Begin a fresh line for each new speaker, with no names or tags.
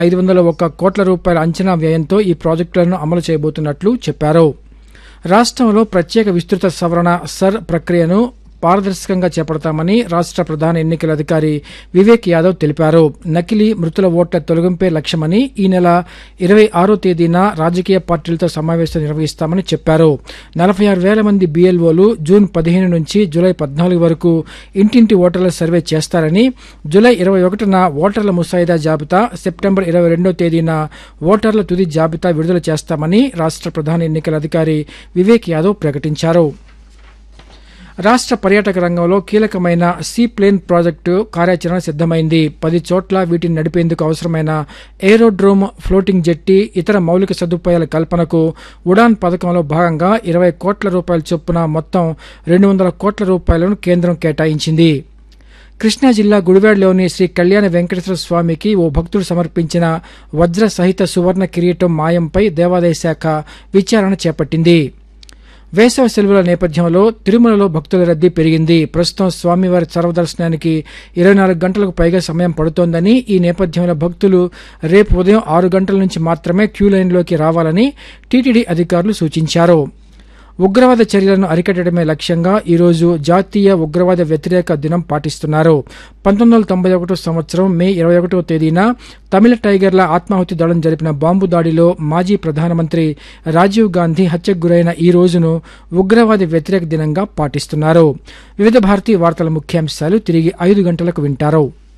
ఐదు వందల ఒక్క కోట్ల రూపాయల అంచనా వ్యయంతో ఈ ప్రాజెక్టులను అమలు చేయబోతున్నట్లు చెప్పారు రాష్ట్రంలో ప్రత్యేక విస్తృత సవరణ సర్ ప్రక్రియను పారదర్శకంగా చేపడతామని రాష్ట్ర ప్రధాన ఎన్నికల అధికారి వివేక్ యాదవ్ తెలిపారు నకిలీ మృతుల ఓట్ల తొలగింపే లక్ష్యమని ఈ నెల ఇరవై ఆరో తేదీన రాజకీయ పార్టీలతో సమావేశం నిర్వహిస్తామని చెప్పారు నలభై ఆరు వేల మంది బీఎల్ఓలు జూన్ పదిహేను నుంచి జూలై పద్నాలుగు వరకు ఇంటింటి ఓటర్ల సర్వే చేస్తారని జూలై ఇరవై ఒకటిన ఓటర్ల ముసాయిదా జాబితా సెప్టెంబర్ ఇరవై రెండో తేదీన ఓటర్ల తుది జాబితా విడుదల చేస్తామని రాష్ట్ర ప్రధాన ఎన్నికల అధికారి వివేక్ యాదవ్ ప్రకటించారు రాష్ట్ర పర్యాటక రంగంలో కీలకమైన సీ ప్లేన్ ప్రాజెక్టు కార్యాచరణ సిద్దమైంది పది చోట్ల వీటిని నడిపేందుకు అవసరమైన ఏరోడ్రోమ్ ఫ్లోటింగ్ జెట్టి ఇతర మౌలిక సదుపాయాల కల్పనకు ఉడాన్ పథకంలో భాగంగా ఇరవై కోట్ల రూపాయల చొప్పున మొత్తం రెండు వందల కోట్ల రూపాయలను కేంద్రం కేటాయించింది కృష్ణా జిల్లా గుడివాడలోని శ్రీ కళ్యాణ వెంకటేశ్వర స్వామికి ఓ భక్తుడు సమర్పించిన వజ్ర సహిత సువర్ణ కిరీటం మాయంపై దేవాదాయ శాఖ విచారణ చేపట్టింది వేసవి సెలవుల నేపథ్యంలో తిరుమలలో భక్తుల రద్దీ పెరిగింది ప్రస్తుతం స్వామివారి సర్వదర్శనానికి ఇరవై నాలుగు గంటలకు పైగా సమయం పడుతోందని ఈ నేపథ్యంలో భక్తులు రేపు ఉదయం ఆరు గంటల నుంచి మాత్రమే క్యూ లైన్లోకి రావాలని టీటీడీ అధికారులు సూచించారు ఉగ్రవాద చర్యలను అరికట్టడమే లక్ష్యంగా ఈరోజు జాతీయ ఉగ్రవాద వ్యతిరేక దినం పాటిస్తున్నారు పంతొమ్మిది వందల తొంభై ఒకటో సంవత్సరం మే ఇరవై ఒకటో తేదీన తమిళ టైగర్ల ఆత్మాహుతి దళం జరిపిన బాంబు దాడిలో మాజీ ప్రధానమంత్రి రాజీవ్ గాంధీ హత్యకు గురైన ఈ రోజును ఉగ్రవాద వ్యతిరేక దినంగా పాటిస్తున్నారు వివిధ భారతీయ వార్తల ముఖ్యాంశాలు తిరిగి ఐదు గంటలకు వింటారు